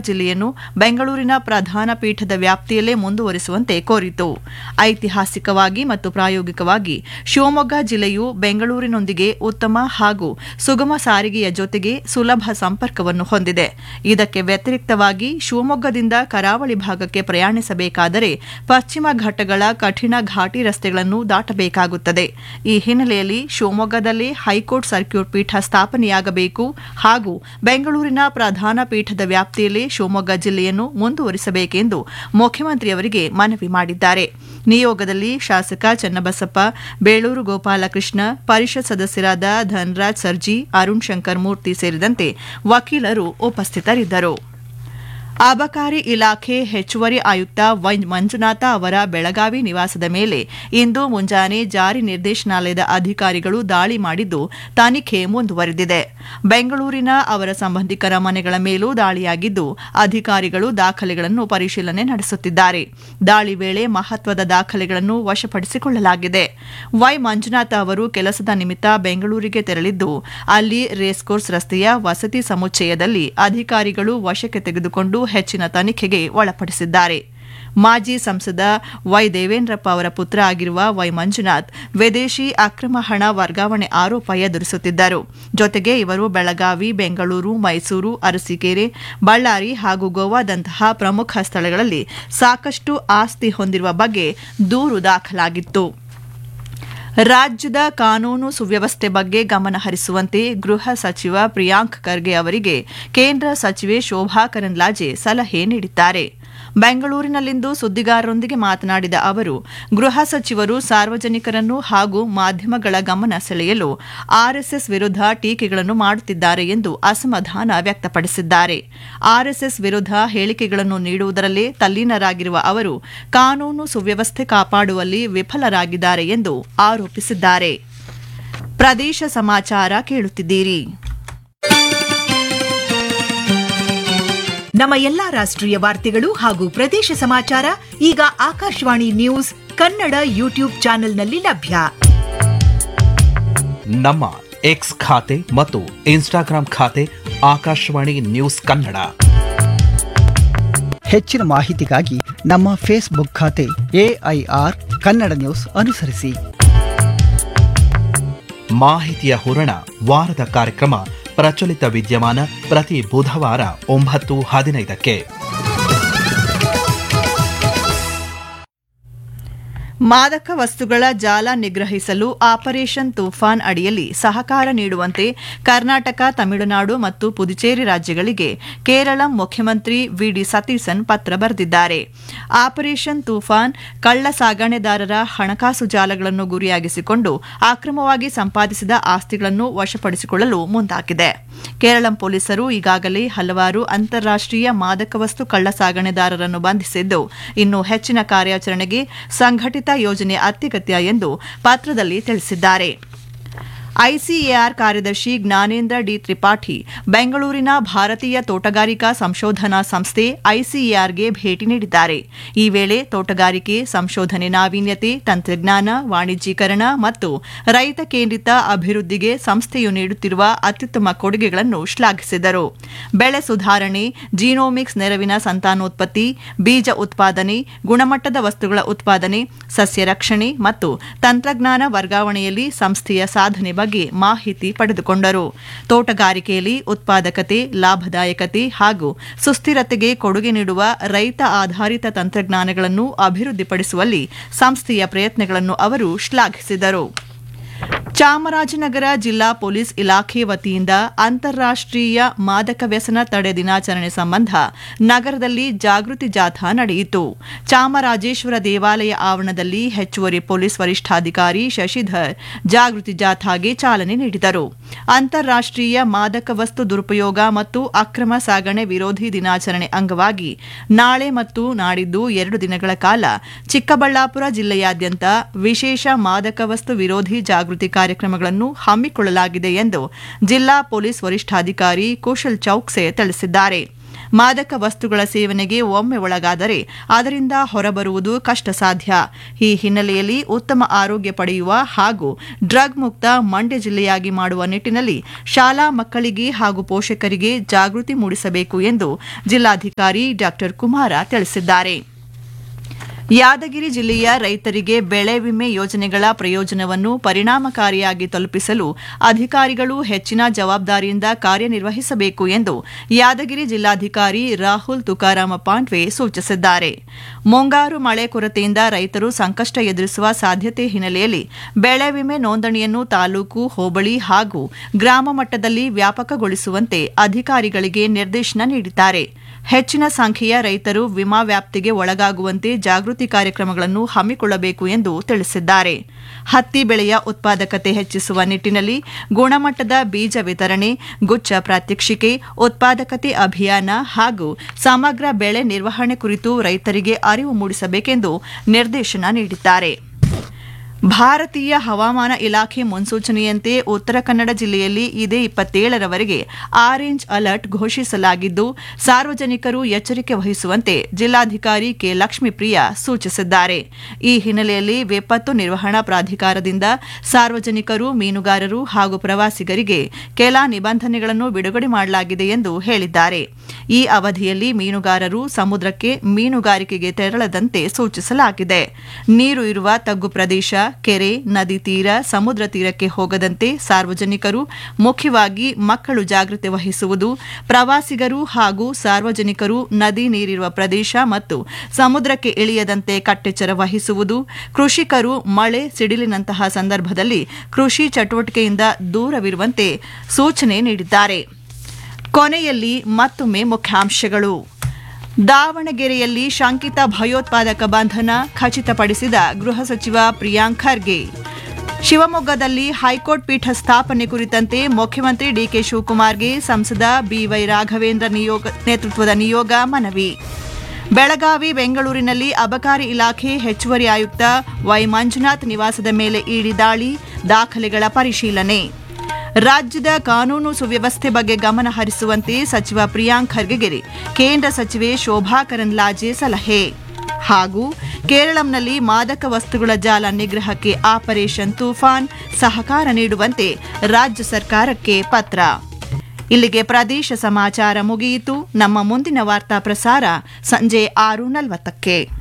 ಜಿಲ್ಲೆಯನ್ನು ಬೆಂಗಳೂರಿನ ಪ್ರಧಾನ ಪೀಠದ ವ್ಯಾಪ್ತಿಯಲ್ಲೇ ಮುಂದುವರಿಸುವಂತೆ ಕೋರಿತು ಐತಿಹಾಸಿಕವಾಗಿ ಮತ್ತು ಪ್ರಾಯೋಗಿಕವಾಗಿ ಶಿವಮೊಗ್ಗ ಜಿಲ್ಲೆಯು ಬೆಂಗಳೂರಿನೊಂದಿಗೆ ಉತ್ತಮ ಹಾಗೂ ಸುಗಮ ಸಾರಿಗೆಯ ಜೊತೆಗೆ ಸುಲಭ ಸಂಪರ್ಕವನ್ನು ಹೊಂದಿದೆ ಇದಕ್ಕೆ ವ್ಯತಿರಿಕ್ತವಾಗಿ ಶಿವಮೊಗ್ಗದಿಂದ ಕರಾವಳಿ ಭಾಗಕ್ಕೆ ಪ್ರಯಾಣಿಸಬೇಕಾದರೆ ಪಶ್ಚಿಮ ಘಟ್ಟಗಳ ಕಠಿಣ ಘಾಟಿ ರಸ್ತೆಗಳನ್ನು ದಾಟಬೇಕಾಗುತ್ತದೆ ಈ ಹಿನ್ನೆಲೆಯಲ್ಲಿ ಶಿವಮೊಗ್ಗದಲ್ಲಿ ಹೈಕೋರ್ಟ್ ಸರ್ಕ್ಯೂಟ್ ಪೀಠ ಸ್ಥಾಪನೆಯಾಗಬೇಕು ಹಾಗೂ ಬೆಂಗಳೂರಿನ ಪ್ರಧಾನ ಪೀಠದ ವ್ಯಾಪ್ತಿಯಲ್ಲೇ ಶಿವಮೊಗ್ಗ ಜಿಲ್ಲೆಯನ್ನು ಮುಂದುವರಿಸಬೇಕೆಂದು ಮುಖ್ಯಮಂತ್ರಿಯವರಿಗೆ ಮನವಿ ಮಾಡಿದ್ದಾರೆ ನಿಯೋಗದಲ್ಲಿ ಶಾಸಕ ಚನ್ನಬಸಪ್ಪ ಬೇಳೂರು ಗೋಪಾಲಕೃಷ್ಣ ಪರಿಷತ್ ಸದಸ್ಯರಾದ ಧನರಾಜ್ ಸರ್ಜಿ ಅರುಣ್ ಶಂಕರ್ ಮೂರ್ತಿ ಸೇರಿದಂತೆ ವಕೀಲರು ಉಪಸ್ಥಿತರಿದ್ದರು ಅಬಕಾರಿ ಇಲಾಖೆ ಹೆಚ್ಚುವರಿ ಆಯುಕ್ತ ವೈ ಮಂಜುನಾಥ ಅವರ ಬೆಳಗಾವಿ ನಿವಾಸದ ಮೇಲೆ ಇಂದು ಮುಂಜಾನೆ ಜಾರಿ ನಿರ್ದೇಶನಾಲಯದ ಅಧಿಕಾರಿಗಳು ದಾಳಿ ಮಾಡಿದ್ದು ತನಿಖೆ ಮುಂದುವರೆದಿದೆ ಬೆಂಗಳೂರಿನ ಅವರ ಸಂಬಂಧಿಕರ ಮನೆಗಳ ಮೇಲೂ ದಾಳಿಯಾಗಿದ್ದು ಅಧಿಕಾರಿಗಳು ದಾಖಲೆಗಳನ್ನು ಪರಿಶೀಲನೆ ನಡೆಸುತ್ತಿದ್ದಾರೆ ದಾಳಿ ವೇಳೆ ಮಹತ್ವದ ದಾಖಲೆಗಳನ್ನು ವಶಪಡಿಸಿಕೊಳ್ಳಲಾಗಿದೆ ವೈ ಮಂಜುನಾಥ ಅವರು ಕೆಲಸದ ನಿಮಿತ್ತ ಬೆಂಗಳೂರಿಗೆ ತೆರಳಿದ್ದು ಅಲ್ಲಿ ರೇಸ್ಕೋರ್ಸ್ ರಸ್ತೆಯ ವಸತಿ ಸಮುಚ್ಚಯದಲ್ಲಿ ಅಧಿಕಾರಿಗಳು ವಶಕ್ಕೆ ತೆಗೆದುಕೊಂಡು ಹೆಚ್ಚಿನ ತನಿಖೆಗೆ ಒಳಪಡಿಸಿದ್ದಾರೆ ಮಾಜಿ ಸಂಸದ ವೈ ದೇವೇಂದ್ರಪ್ಪ ಅವರ ಪುತ್ರ ಆಗಿರುವ ವೈ ಮಂಜುನಾಥ್ ವಿದೇಶಿ ಅಕ್ರಮ ಹಣ ವರ್ಗಾವಣೆ ಆರೋಪ ಎದುರಿಸುತ್ತಿದ್ದರು ಜೊತೆಗೆ ಇವರು ಬೆಳಗಾವಿ ಬೆಂಗಳೂರು ಮೈಸೂರು ಅರಸೀಕೆರೆ ಬಳ್ಳಾರಿ ಹಾಗೂ ಗೋವಾದಂತಹ ಪ್ರಮುಖ ಸ್ಥಳಗಳಲ್ಲಿ ಸಾಕಷ್ಟು ಆಸ್ತಿ ಹೊಂದಿರುವ ಬಗ್ಗೆ ದೂರು ದಾಖಲಾಗಿತ್ತು ರಾಜ್ಯದ ಕಾನೂನು ಸುವ್ಯವಸ್ಥೆ ಬಗ್ಗೆ ಗಮನ ಹರಿಸುವಂತೆ ಗೃಹ ಸಚಿವ ಪ್ರಿಯಾಂಕ್ ಖರ್ಗೆ ಅವರಿಗೆ ಕೇಂದ್ರ ಸಚಿವೆ ಶೋಭಾ ಕರಂದ್ಲಾಜೆ ಸಲಹೆ ನೀಡಿದ್ದಾರೆ ಬೆಂಗಳೂರಿನಲ್ಲಿಂದು ಸುದ್ದಿಗಾರರೊಂದಿಗೆ ಮಾತನಾಡಿದ ಅವರು ಗೃಹ ಸಚಿವರು ಸಾರ್ವಜನಿಕರನ್ನು ಹಾಗೂ ಮಾಧ್ಯಮಗಳ ಗಮನ ಸೆಳೆಯಲು ಆರ್ಎಸ್ಎಸ್ ವಿರುದ್ಧ ಟೀಕೆಗಳನ್ನು ಮಾಡುತ್ತಿದ್ದಾರೆ ಎಂದು ಅಸಮಾಧಾನ ವ್ಯಕ್ತಪಡಿಸಿದ್ದಾರೆ ಆರ್ಎಸ್ಎಸ್ ವಿರುದ್ಧ ಹೇಳಿಕೆಗಳನ್ನು ನೀಡುವುದರಲ್ಲೇ ತಲ್ಲೀನರಾಗಿರುವ ಅವರು ಕಾನೂನು ಸುವ್ಯವಸ್ಥೆ ಕಾಪಾಡುವಲ್ಲಿ ವಿಫಲರಾಗಿದ್ದಾರೆ ಎಂದು ಆರೋಪಿಸಿದ್ದಾರೆ ಪ್ರದೇಶ ಸಮಾಚಾರ ಕೇಳುತ್ತಿದ್ದೀರಿ ನಮ್ಮ ಎಲ್ಲಾ ರಾಷ್ಟ್ರೀಯ ವಾರ್ತೆಗಳು ಹಾಗೂ ಪ್ರದೇಶ ಸಮಾಚಾರ ಈಗ ಆಕಾಶವಾಣಿ ನ್ಯೂಸ್ ಕನ್ನಡ ಯೂಟ್ಯೂಬ್ ಚಾನೆಲ್ನಲ್ಲಿ ಲಭ್ಯ ನಮ್ಮ ಎಕ್ಸ್ ಖಾತೆ ಮತ್ತು ಇನ್ಸ್ಟಾಗ್ರಾಂ ಖಾತೆ ಆಕಾಶವಾಣಿ ನ್ಯೂಸ್ ಕನ್ನಡ ಹೆಚ್ಚಿನ ಮಾಹಿತಿಗಾಗಿ ನಮ್ಮ ಫೇಸ್ಬುಕ್ ಖಾತೆ ಎಐಆರ್ ಕನ್ನಡ ನ್ಯೂಸ್ ಅನುಸರಿಸಿ ಮಾಹಿತಿಯ ಹೂರಣ ವಾರದ ಕಾರ್ಯಕ್ರಮ ಪ್ರಚಲಿತ ವಿದ್ಯಮಾನ ಪ್ರತಿ ಬುಧವಾರ ಒಂಬತ್ತು ಹದಿನೈದಕ್ಕೆ ಮಾದಕ ವಸ್ತುಗಳ ಜಾಲ ನಿಗ್ರಹಿಸಲು ಆಪರೇಷನ್ ತೂಫಾನ್ ಅಡಿಯಲ್ಲಿ ಸಹಕಾರ ನೀಡುವಂತೆ ಕರ್ನಾಟಕ ತಮಿಳುನಾಡು ಮತ್ತು ಪುದುಚೇರಿ ರಾಜ್ಯಗಳಿಗೆ ಕೇರಳ ಮುಖ್ಯಮಂತ್ರಿ ವಿಡಿ ಸತೀಸನ್ ಪತ್ರ ಬರೆದಿದ್ದಾರೆ ಆಪರೇಷನ್ ತೂಫಾನ್ ಕಳ್ಳ ಸಾಗಣೆದಾರರ ಹಣಕಾಸು ಜಾಲಗಳನ್ನು ಗುರಿಯಾಗಿಸಿಕೊಂಡು ಅಕ್ರಮವಾಗಿ ಸಂಪಾದಿಸಿದ ಆಸ್ತಿಗಳನ್ನು ವಶಪಡಿಸಿಕೊಳ್ಳಲು ಮುಂದಾಗಿದೆ ಕೇರಳ ಪೊಲೀಸರು ಈಗಾಗಲೇ ಹಲವಾರು ಅಂತಾರಾಷ್ಟೀಯ ಮಾದಕ ವಸ್ತು ಕಳ್ಳ ಸಾಗಣೆದಾರರನ್ನು ಬಂಧಿಸಿದ್ದು ಇನ್ನು ಹೆಚ್ಚಿನ ಕಾರ್ಯಾಚರಣೆಗೆ ಸಂಘಟಿತ ಯೋಜನೆ ಅತ್ಯಗತ್ಯ ಎಂದು ಪತ್ರದಲ್ಲಿ ತಿಳಿಸಿದ್ದಾರೆ ಐಸಿಎಆರ್ ಕಾರ್ಯದರ್ಶಿ ಜ್ಞಾನೇಂದ್ರ ಡಿ ತ್ರಿಪಾಠಿ ಬೆಂಗಳೂರಿನ ಭಾರತೀಯ ತೋಟಗಾರಿಕಾ ಸಂಶೋಧನಾ ಸಂಸ್ಥೆ ಐಸಿಎಆರ್ಗೆ ಭೇಟಿ ನೀಡಿದ್ದಾರೆ ಈ ವೇಳೆ ತೋಟಗಾರಿಕೆ ಸಂಶೋಧನೆ ನಾವೀನ್ಯತೆ ತಂತ್ರಜ್ಞಾನ ವಾಣಿಜ್ಯೀಕರಣ ಮತ್ತು ರೈತ ಕೇಂದ್ರಿತ ಅಭಿವೃದ್ಧಿಗೆ ಸಂಸ್ಥೆಯು ನೀಡುತ್ತಿರುವ ಅತ್ಯುತ್ತಮ ಕೊಡುಗೆಗಳನ್ನು ಶ್ಲಾಘಿಸಿದರು ಬೆಳೆ ಸುಧಾರಣೆ ಜೀನೋಮಿಕ್ಸ್ ನೆರವಿನ ಸಂತಾನೋತ್ಪತ್ತಿ ಬೀಜ ಉತ್ಪಾದನೆ ಗುಣಮಟ್ಟದ ವಸ್ತುಗಳ ಉತ್ಪಾದನೆ ಸಸ್ಯ ರಕ್ಷಣೆ ಮತ್ತು ತಂತ್ರಜ್ಞಾನ ವರ್ಗಾವಣೆಯಲ್ಲಿ ಸಂಸ್ಥೆಯ ಸಾಧನೆ ಬಗ್ಗೆ ಮಾಹಿತಿ ಪಡೆದುಕೊಂಡರು ತೋಟಗಾರಿಕೆಯಲ್ಲಿ ಉತ್ಪಾದಕತೆ ಲಾಭದಾಯಕತೆ ಹಾಗೂ ಸುಸ್ಥಿರತೆಗೆ ಕೊಡುಗೆ ನೀಡುವ ರೈತ ಆಧಾರಿತ ತಂತ್ರಜ್ಞಾನಗಳನ್ನು ಅಭಿವೃದ್ಧಿಪಡಿಸುವಲ್ಲಿ ಸಂಸ್ಥೆಯ ಪ್ರಯತ್ನಗಳನ್ನು ಅವರು ಶ್ಲಾಘಿಸಿದರು ಚಾಮರಾಜನಗರ ಜಿಲ್ಲಾ ಪೊಲೀಸ್ ಇಲಾಖೆ ವತಿಯಿಂದ ಅಂತಾರಾಷ್ಟೀಯ ಮಾದಕ ವ್ಯಸನ ತಡೆ ದಿನಾಚರಣೆ ಸಂಬಂಧ ನಗರದಲ್ಲಿ ಜಾಗೃತಿ ಜಾಥಾ ನಡೆಯಿತು ಚಾಮರಾಜೇಶ್ವರ ದೇವಾಲಯ ಆವರಣದಲ್ಲಿ ಹೆಚ್ಚುವರಿ ಪೊಲೀಸ್ ವರಿಷ್ಠಾಧಿಕಾರಿ ಶಶಿಧರ್ ಜಾಗೃತಿ ಜಾಥಾಗೆ ಚಾಲನೆ ನೀಡಿದರು ಅಂತಾರಾಷ್ಟೀಯ ಮಾದಕ ವಸ್ತು ದುರುಪಯೋಗ ಮತ್ತು ಅಕ್ರಮ ಸಾಗಣೆ ವಿರೋಧಿ ದಿನಾಚರಣೆ ಅಂಗವಾಗಿ ನಾಳೆ ಮತ್ತು ನಾಡಿದ್ದು ಎರಡು ದಿನಗಳ ಕಾಲ ಚಿಕ್ಕಬಳ್ಳಾಪುರ ಜಿಲ್ಲೆಯಾದ್ಯಂತ ವಿಶೇಷ ಮಾದಕ ವಸ್ತು ವಿರೋಧಿ ಜಾಗೃತಿ ಕಾರ್ಯಕ್ರಮಗಳನ್ನು ಹಮ್ಮಿಕೊಳ್ಳಲಾಗಿದೆ ಎಂದು ಜಿಲ್ಲಾ ಪೊಲೀಸ್ ವರಿಷ್ಠಾಧಿಕಾರಿ ಕುಶಲ್ ಚೌಕ್ಸೆ ತಿಳಿಸಿದ್ದಾರೆ ಮಾದಕ ವಸ್ತುಗಳ ಸೇವನೆಗೆ ಒಮ್ಮೆ ಒಳಗಾದರೆ ಅದರಿಂದ ಹೊರಬರುವುದು ಕಷ್ಟ ಸಾಧ್ಯ ಈ ಹಿನ್ನೆಲೆಯಲ್ಲಿ ಉತ್ತಮ ಆರೋಗ್ಯ ಪಡೆಯುವ ಹಾಗೂ ಡ್ರಗ್ ಮುಕ್ತ ಮಂಡ್ಯ ಜಿಲ್ಲೆಯಾಗಿ ಮಾಡುವ ನಿಟ್ಟಿನಲ್ಲಿ ಶಾಲಾ ಮಕ್ಕಳಿಗೆ ಹಾಗೂ ಪೋಷಕರಿಗೆ ಜಾಗೃತಿ ಮೂಡಿಸಬೇಕು ಎಂದು ಜಿಲ್ಲಾಧಿಕಾರಿ ಡಾ ಕುಮಾರ ತಿಳಿಸಿದ್ದಾರೆ ಯಾದಗಿರಿ ಜಿಲ್ಲೆಯ ರೈತರಿಗೆ ಬೆಳೆ ವಿಮೆ ಯೋಜನೆಗಳ ಪ್ರಯೋಜನವನ್ನು ಪರಿಣಾಮಕಾರಿಯಾಗಿ ತಲುಪಿಸಲು ಅಧಿಕಾರಿಗಳು ಹೆಚ್ಚಿನ ಜವಾಬ್ದಾರಿಯಿಂದ ಕಾರ್ಯನಿರ್ವಹಿಸಬೇಕು ಎಂದು ಯಾದಗಿರಿ ಜಿಲ್ಲಾಧಿಕಾರಿ ರಾಹುಲ್ ತುಕಾರಾಮ ಪಾಂಡ್ವೆ ಸೂಚಿಸಿದ್ದಾರೆ ಮುಂಗಾರು ಮಳೆ ಕೊರತೆಯಿಂದ ರೈತರು ಸಂಕಷ್ಟ ಎದುರಿಸುವ ಸಾಧ್ಯತೆ ಹಿನ್ನೆಲೆಯಲ್ಲಿ ಬೆಳೆ ವಿಮೆ ನೋಂದಣಿಯನ್ನು ತಾಲೂಕು ಹೋಬಳಿ ಹಾಗೂ ಗ್ರಾಮ ಮಟ್ಟದಲ್ಲಿ ವ್ಯಾಪಕಗೊಳಿಸುವಂತೆ ಅಧಿಕಾರಿಗಳಿಗೆ ನಿರ್ದೇಶನ ನೀಡಿದ್ದಾರೆ ಹೆಚ್ಚಿನ ಸಂಖ್ಯೆಯ ರೈತರು ವಿಮಾ ವ್ಯಾಪ್ತಿಗೆ ಒಳಗಾಗುವಂತೆ ಜಾಗೃತಿ ಕಾರ್ಯಕ್ರಮಗಳನ್ನು ಹಮ್ಮಿಕೊಳ್ಳಬೇಕು ಎಂದು ತಿಳಿಸಿದ್ದಾರೆ ಹತ್ತಿ ಬೆಳೆಯ ಉತ್ಪಾದಕತೆ ಹೆಚ್ಚಿಸುವ ನಿಟ್ಟಿನಲ್ಲಿ ಗುಣಮಟ್ಟದ ಬೀಜ ವಿತರಣೆ ಗುಚ್ಚ ಪ್ರಾತ್ಯಕ್ಷಿಕೆ ಉತ್ಪಾದಕತೆ ಅಭಿಯಾನ ಹಾಗೂ ಸಮಗ್ರ ಬೆಳೆ ನಿರ್ವಹಣೆ ಕುರಿತು ರೈತರಿಗೆ ಅರಿವು ಮೂಡಿಸಬೇಕೆಂದು ನಿರ್ದೇಶನ ನೀಡಿದ್ದಾರೆ ಭಾರತೀಯ ಹವಾಮಾನ ಇಲಾಖೆ ಮುನ್ಸೂಚನೆಯಂತೆ ಉತ್ತರ ಕನ್ನಡ ಜಿಲ್ಲೆಯಲ್ಲಿ ಇದೇ ಇಪ್ಪತ್ತೇಳರವರೆಗೆ ಆರೆಂಜ್ ಅಲರ್ಟ್ ಘೋಷಿಸಲಾಗಿದ್ದು ಸಾರ್ವಜನಿಕರು ಎಚ್ಚರಿಕೆ ವಹಿಸುವಂತೆ ಜಿಲ್ಲಾಧಿಕಾರಿ ಕೆ ಲಕ್ಷ್ಮೀಪ್ರಿಯ ಸೂಚಿಸಿದ್ದಾರೆ ಈ ಹಿನ್ನೆಲೆಯಲ್ಲಿ ವಿಪತ್ತು ನಿರ್ವಹಣಾ ಪ್ರಾಧಿಕಾರದಿಂದ ಸಾರ್ವಜನಿಕರು ಮೀನುಗಾರರು ಹಾಗೂ ಪ್ರವಾಸಿಗರಿಗೆ ಕೆಲ ನಿಬಂಧನೆಗಳನ್ನು ಬಿಡುಗಡೆ ಮಾಡಲಾಗಿದೆ ಎಂದು ಹೇಳಿದ್ದಾರೆ ಈ ಅವಧಿಯಲ್ಲಿ ಮೀನುಗಾರರು ಸಮುದ್ರಕ್ಕೆ ಮೀನುಗಾರಿಕೆಗೆ ತೆರಳದಂತೆ ಸೂಚಿಸಲಾಗಿದೆ ನೀರು ಇರುವ ತಗ್ಗು ಪ್ರದೇಶ ಕೆರೆ ನದಿ ತೀರ ಸಮುದ್ರ ತೀರಕ್ಕೆ ಹೋಗದಂತೆ ಸಾರ್ವಜನಿಕರು ಮುಖ್ಯವಾಗಿ ಮಕ್ಕಳು ಜಾಗೃತಿ ವಹಿಸುವುದು ಪ್ರವಾಸಿಗರು ಹಾಗೂ ಸಾರ್ವಜನಿಕರು ನದಿ ನೀರಿರುವ ಪ್ರದೇಶ ಮತ್ತು ಸಮುದ್ರಕ್ಕೆ ಇಳಿಯದಂತೆ ಕಟ್ಟೆಚ್ಚರ ವಹಿಸುವುದು ಕೃಷಿಕರು ಮಳೆ ಸಿಡಿಲಿನಂತಹ ಸಂದರ್ಭದಲ್ಲಿ ಕೃಷಿ ಚಟುವಟಿಕೆಯಿಂದ ದೂರವಿರುವಂತೆ ಸೂಚನೆ ನೀಡಿದ್ದಾರೆ ಕೊನೆಯಲ್ಲಿ ಮತ್ತೊಮ್ಮೆ ಮುಖ್ಯಾಂಶಗಳು ದಾವಣಗೆರೆಯಲ್ಲಿ ಶಂಕಿತ ಭಯೋತ್ಪಾದಕ ಬಂಧನ ಖಚಿತಪಡಿಸಿದ ಗೃಹ ಸಚಿವ ಪ್ರಿಯಾಂಕ್ ಖರ್ಗೆ ಶಿವಮೊಗ್ಗದಲ್ಲಿ ಹೈಕೋರ್ಟ್ ಪೀಠ ಸ್ಥಾಪನೆ ಕುರಿತಂತೆ ಮುಖ್ಯಮಂತ್ರಿ ಡಿಕೆ ಶಿವಕುಮಾರ್ಗೆ ಸಂಸದ ಬಿವೈ ರಾಘವೇಂದ್ರ ನಿಯೋಗ ನೇತೃತ್ವದ ನಿಯೋಗ ಮನವಿ ಬೆಳಗಾವಿ ಬೆಂಗಳೂರಿನಲ್ಲಿ ಅಬಕಾರಿ ಇಲಾಖೆ ಹೆಚ್ಚುವರಿ ಆಯುಕ್ತ ವೈ ಮಂಜುನಾಥ್ ನಿವಾಸದ ಮೇಲೆ ಇಡಿ ದಾಳಿ ದಾಖಲೆಗಳ ಪರಿಶೀಲನೆ ರಾಜ್ಯದ ಕಾನೂನು ಸುವ್ಯವಸ್ಥೆ ಬಗ್ಗೆ ಗಮನ ಹರಿಸುವಂತೆ ಸಚಿವ ಪ್ರಿಯಾಂಕ್ ಖರ್ಗೆಗೆ ಕೇಂದ್ರ ಸಚಿವೆ ಶೋಭಾ ಕರಂದ್ಲಾಜೆ ಸಲಹೆ ಹಾಗೂ ಕೇರಳಂನಲ್ಲಿ ಮಾದಕ ವಸ್ತುಗಳ ಜಾಲ ನಿಗ್ರಹಕ್ಕೆ ಆಪರೇಷನ್ ತೂಫಾನ್ ಸಹಕಾರ ನೀಡುವಂತೆ ರಾಜ್ಯ ಸರ್ಕಾರಕ್ಕೆ ಪತ್ರ ಇಲ್ಲಿಗೆ ಪ್ರದೇಶ ಸಮಾಚಾರ ಮುಗಿಯಿತು ನಮ್ಮ ಮುಂದಿನ ವಾರ್ತಾ ಪ್ರಸಾರ ಸಂಜೆ ಆರು ನಲವತ್ತಕ್ಕೆ